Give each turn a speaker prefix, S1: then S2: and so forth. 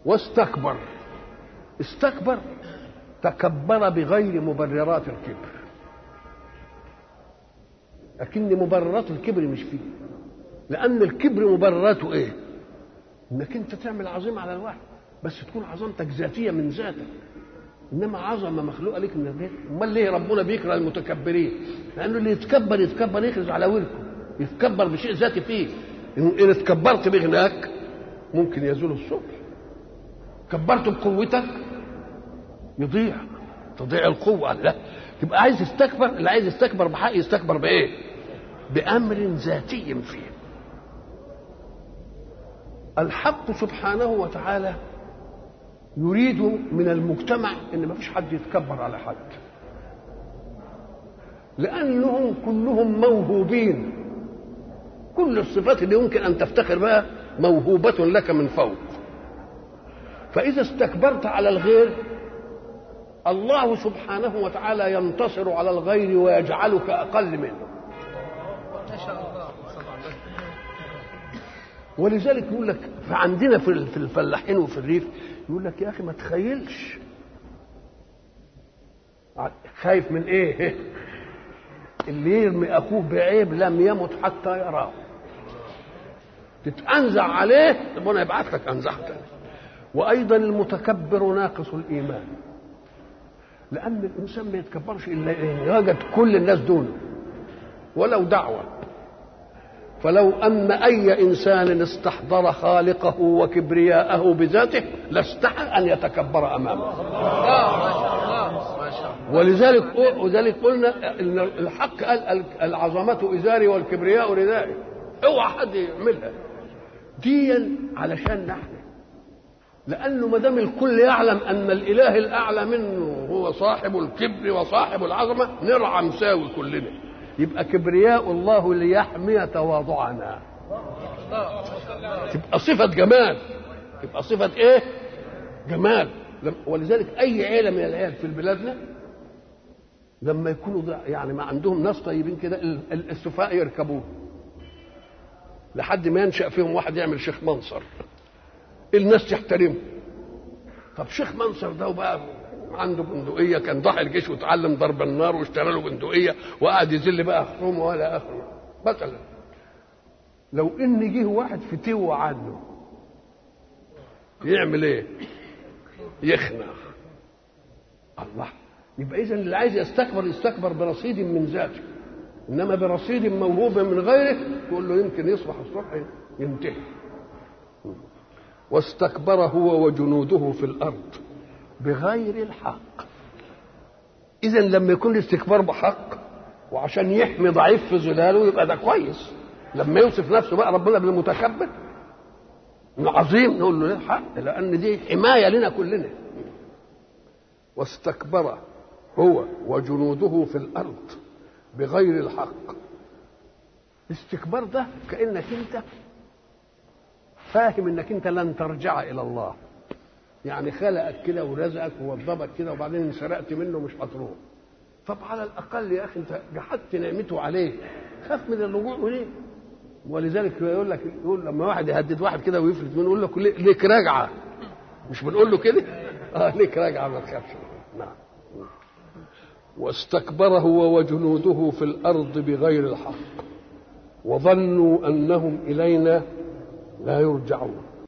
S1: واستكبر استكبر تكبر بغير مبررات الكبر لكن مبررات الكبر مش فيه لان الكبر مبرراته ايه انك انت تعمل عظيمه على الواحد بس تكون عظمتك ذاتيه من ذاتك انما عظمه مخلوقه لك من البيت امال ليه ربنا بيكره المتكبرين لانه اللي يتكبر يتكبر يخرج على ولكم يتكبر بشيء ذاتي فيه ان اتكبرت بغناك ممكن يزول الصبح كبرت بقوتك يضيع تضيع القوة لا تبقى عايز يستكبر اللي عايز يستكبر بحق يستكبر بإيه؟ بأمر ذاتي فيه الحق سبحانه وتعالى يريد من المجتمع ان ما فيش حد يتكبر على حد لانهم كلهم موهوبين كل الصفات اللي يمكن ان تفتخر بها موهوبه لك من فوق فاذا استكبرت على الغير الله سبحانه وتعالى ينتصر على الغير ويجعلك اقل منه
S2: ما شاء الله
S1: ولذلك يقول لك فعندنا في في الفلاحين وفي الريف يقول لك يا اخي ما تخيلش خايف من ايه اللي يرمي اخوه بعيب لم يمت حتى يراه تتأنزع عليه ربنا يبعث لك أنزعة وأيضا المتكبر ناقص الإيمان لأن الإنسان ما يتكبرش إلا إن وجد كل الناس دونه ولو دعوة فلو أن أي إنسان استحضر خالقه وكبرياءه بذاته لاستحى أن يتكبر أمامه
S2: الله ما شاء الله ما شاء الله
S1: ولذلك وذلك قلنا ان الحق قال العظمه ازاري والكبرياء ردائي اوعى حد يعملها دي علشان نحن لانه ما دام الكل يعلم ان الاله الاعلى منه هو صاحب الكبر وصاحب العظمه نرعى مساوي كلنا يبقى كبرياء الله ليحمي تواضعنا تبقى صفه جمال تبقى صفه ايه جمال ولذلك اي عيله من العيال في بلادنا لما يكونوا ضع- يعني ما عندهم ناس طيبين كده ال- ال- السفهاء يركبوه لحد ما ينشا فيهم واحد يعمل شيخ منصر الناس تحترمه طب شيخ منصر ده وبقى عنده بندقيه كان ضحى الجيش وتعلم ضرب النار واشترى له بندقيه وقعد يذل بقى خصومه ولا اخره مثلا لو ان جه واحد فتوى عنه يعمل ايه؟ يخنع الله يبقى اذا اللي عايز يستكبر يستكبر برصيد من ذاته انما برصيد موهوب من غيره تقول له يمكن يصبح الصبح ينتهي واستكبر هو وجنوده في الارض بغير الحق اذا لما يكون الاستكبار بحق وعشان يحمي ضعيف في ظلاله يبقى ده كويس لما يوصف نفسه بقى ربنا بالمتكبر عظيم نقول له الحق لان دي حمايه لنا كلنا واستكبر هو وجنوده في الارض بغير الحق الاستكبار ده كانك انت فاهم انك انت لن ترجع الى الله يعني خلقك كده ورزقك ووظفك كده وبعدين انسرقت منه مش هتروح طب على الاقل يا اخي انت جحدت نعمته عليك خاف من الرجوع اليه ولذلك يقول لك يقول لما واحد يهدد واحد كده ويفلت منه يقول له ليك راجعه مش بنقول له كده اه ليك راجعه ما تخافش نعم واستكبر هو وجنوده في الارض بغير الحق وظنوا انهم الينا لا يرجعون